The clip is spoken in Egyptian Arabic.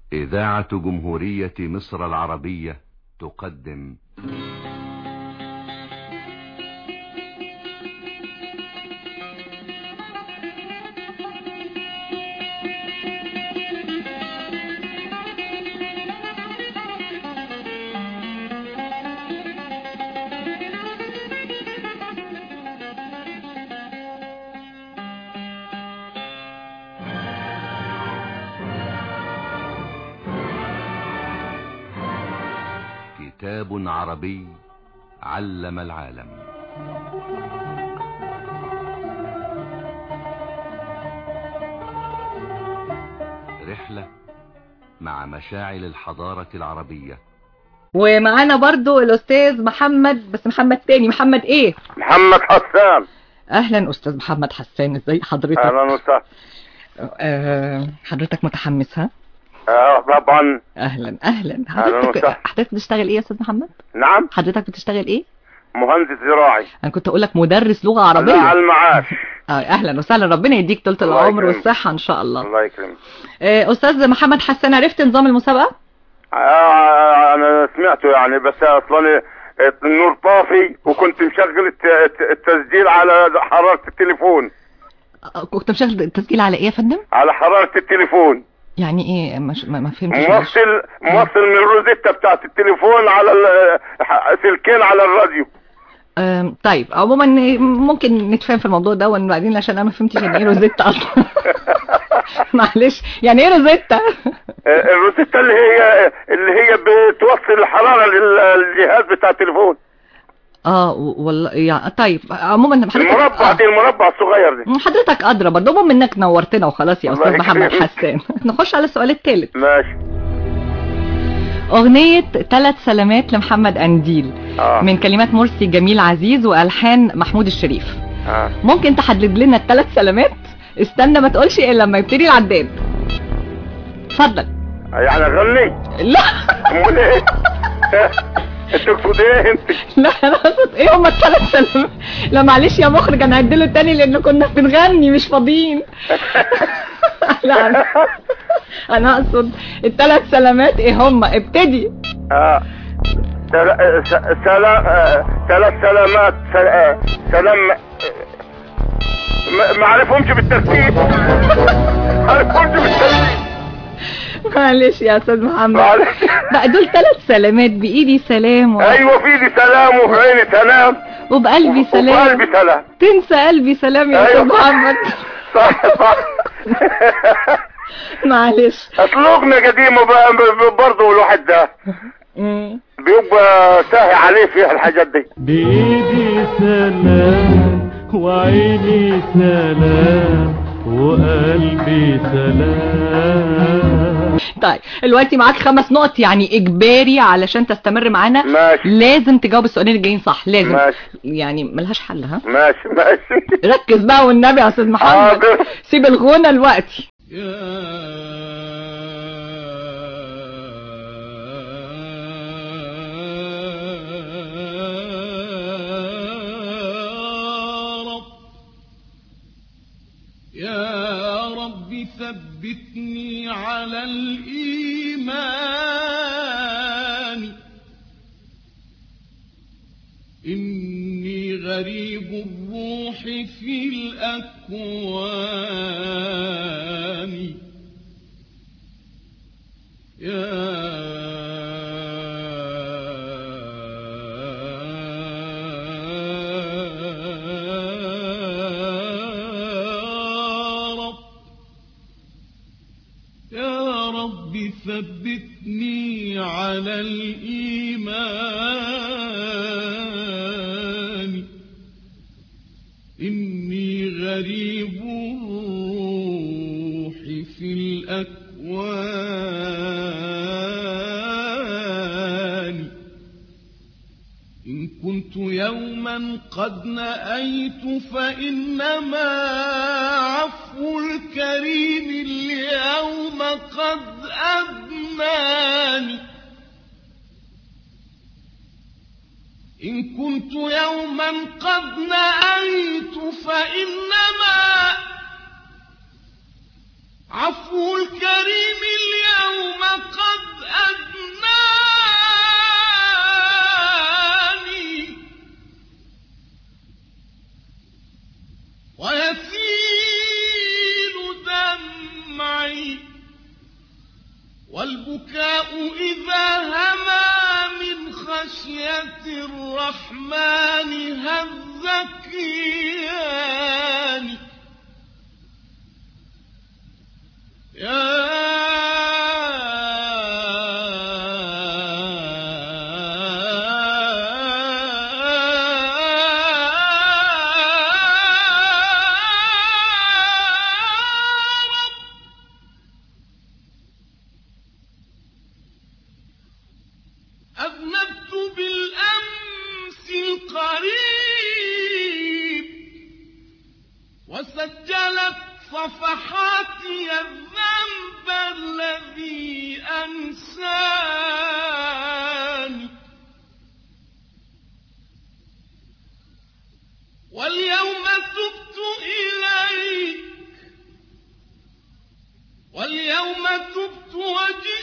إذاعة جمهورية مصر العربية تقدم كتاب عربي علم العالم رحلة مع مشاعل الحضارة العربية ومعانا برضو الأستاذ محمد بس محمد تاني محمد إيه محمد حسان أهلا أستاذ محمد حسان إزاي حضرتك اهلا وسهلا آه حضرتك متحمس ها اه طبعا أهلا أهلا أهلاً حضرتك وسهلا. حضرتك بتشتغل إيه يا أستاذ محمد نعم حضرتك بتشتغل إيه مهندس زراعي أنا كنت أقول لك مدرس لغة لا على عربية المعاش آه أهلا وسهلا ربنا يديك طولة الله العمر يكرمك. والصحة إن شاء الله الله يكرمك آه أستاذ محمد حسان عرفت نظام المسابقة آه انا سمعته يعني بس اصلا النور طافي وكنت مشغل الت- الت- التسجيل على حرارة التليفون آه، كنت مشغل التسجيل على إيه يا فندم على حرارة التليفون يعني إيه مش ما ما فهمتش معلش. موصل موصل من الروزيتا بتاعت التليفون على ال- ح- سلكين على الراديو آم، طيب عموما ممكن نتفاهم في الموضوع ده وبعدين عشان انا ما فهمتش يعني ايه روزيتا اصلا معلش يعني ايه روزيتا آه، الروزيتا اللي هي اللي هي بتوصل الحرارة لل- للجهاز بتاع التليفون اه والله يعني طيب عموما حضرتك المربع دي المربع الصغير دي آه. حضرتك ادرى برضه المهم انك نورتنا وخلاص يا الله استاذ محمد يكرمك. حسان نخش على السؤال الثالث ماشي اغنيه ثلاث سلامات لمحمد انديل اه من كلمات مرسي جميل عزيز والحان محمود الشريف اه ممكن تحدد لنا الثلاث سلامات استنى ما تقولش الا لما يبتدي العداد اتفضل يعني غني لا امال ايه انت تقصد ايه انت لا انا اقصد ايه هما الثلاث سلامات لا معلش يا مخرج انا هعدله تاني لان كنا بنغني مش فاضيين لا انا انا اقصد الثلاث سلامات ايه هما ابتدي اه سل- س- سلام آه، ثلاث سلامات سل- آه، سلام آه، ما- ما عرفهمش بالترتيب ما عرفهمش بالترتيب معلش يا استاذ محمد معلش. بقى دول ثلاث سلامات بايدي سلام و... ايوه في ايدي سلام وفي عيني سلام وبقلبي سلام وقلبي سلام تنسى قلبي سلام يا أيوة. استاذ محمد صح صح معلش اطلقنا قديمه بقى ب- برضه الواحد ده مم. بيبقى ساهي عليه فيها الحاجات دي بإيدي سلام وعيني سلام وقلبي سلام طيب دلوقتي معاك خمس نقط يعني اجباري علشان تستمر معانا ماشي لازم تجاوب السؤالين الجايين صح لازم ماشي. يعني ملهاش حل ها ماشي ماشي ركز بقى والنبي يا استاذ محمد حاضر. سيب الغنى دلوقتي يا رب ثبتني على الإيمان إني غريب الروح في الأكوان يا رب يا رب ثبتني على الإيمان إني غريب الروح في الأكوان إن كنت يوما قد نأيت فإنما عفو الكريم اليوم قد أدناني إن كنت يوما قد نأيت فإنما عفو الكريم اليوم والبكاء إذا هما من خشية الرحمن هز كياني يا رب أذنبت بالأمس القريب وسجلت صفحاتي الذنب الذي أنساني واليوم تبت إليك واليوم تبت وجئت